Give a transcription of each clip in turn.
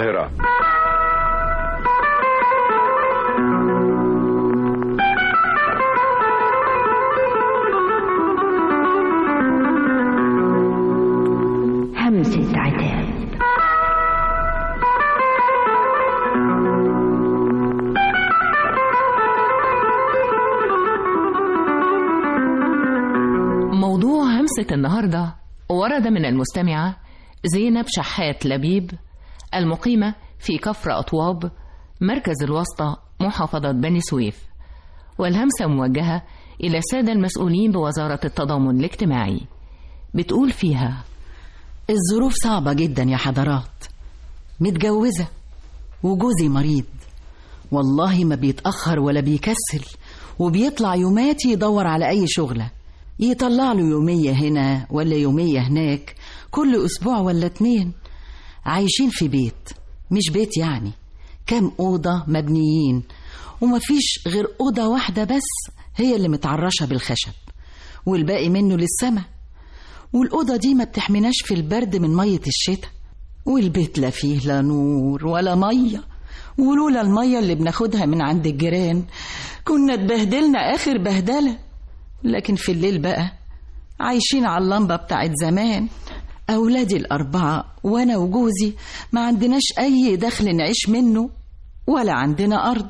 القاهرة همسة عتاب موضوع همسة النهاردة ورد من المستمعة زينب شحات لبيب المقيمة في كفر أطواب مركز الوسطى محافظة بني سويف والهمسة موجهة إلى السادة المسؤولين بوزارة التضامن الاجتماعي بتقول فيها الظروف صعبة جدا يا حضرات متجوزة وجوزي مريض والله ما بيتأخر ولا بيكسل وبيطلع يوماتي يدور على أي شغلة يطلع له يومية هنا ولا يومية هناك كل أسبوع ولا اتنين عايشين في بيت مش بيت يعني كام أوضة مبنيين ومفيش غير أوضة واحدة بس هي اللي متعرشة بالخشب والباقي منه للسما والأوضة دي ما بتحميناش في البرد من مية الشتاء والبيت لا فيه لا نور ولا مية ولولا المية اللي بناخدها من عند الجيران كنا اتبهدلنا آخر بهدلة لكن في الليل بقى عايشين على اللمبة بتاعت زمان أولادي الأربعة وأنا وجوزي ما عندناش أي دخل نعيش منه ولا عندنا أرض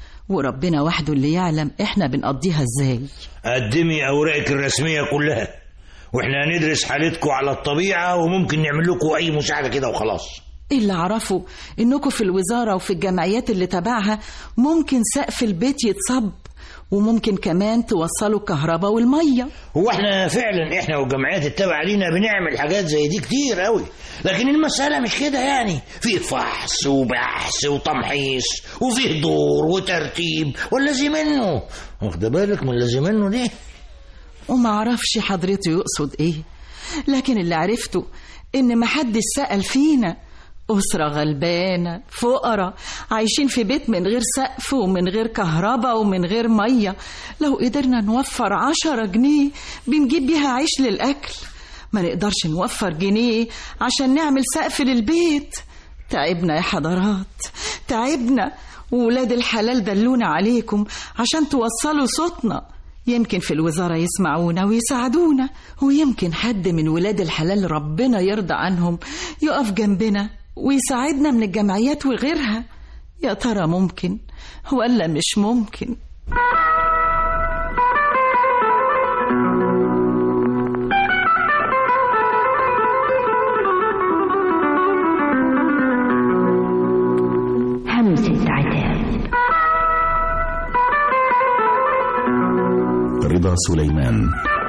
وربنا وحده اللي يعلم إحنا بنقضيها إزاي قدمي أوراقك الرسمية كلها واحنا هندرس حالتكم على الطبيعة وممكن نعمل لكم أي مساعدة كده وخلاص اللي أعرفه إنكم في الوزارة وفي الجمعيات اللي تبعها ممكن سقف البيت يتصب وممكن كمان توصلوا الكهرباء والمية هو احنا فعلا احنا والجمعيات التابعة لينا بنعمل حاجات زي دي كتير قوي لكن المسألة مش كده يعني فيه فحص وبحث وتمحيص وفيه دور وترتيب والذي منه واخد بالك من الذي منه دي وما عرفش حضرته يقصد ايه لكن اللي عرفته ان محدش سأل فينا أسرة غلبانة فقراء عايشين في بيت من غير سقف ومن غير كهرباء ومن غير مية لو قدرنا نوفر عشرة جنيه بنجيب بيها عيش للأكل ما نقدرش نوفر جنيه عشان نعمل سقف للبيت تعبنا يا حضرات تعبنا وولاد الحلال دلونا عليكم عشان توصلوا صوتنا يمكن في الوزارة يسمعونا ويساعدونا ويمكن حد من ولاد الحلال ربنا يرضى عنهم يقف جنبنا ويساعدنا من الجمعيات وغيرها يا ترى ممكن ولا مش ممكن همسة عتاب رضا سليمان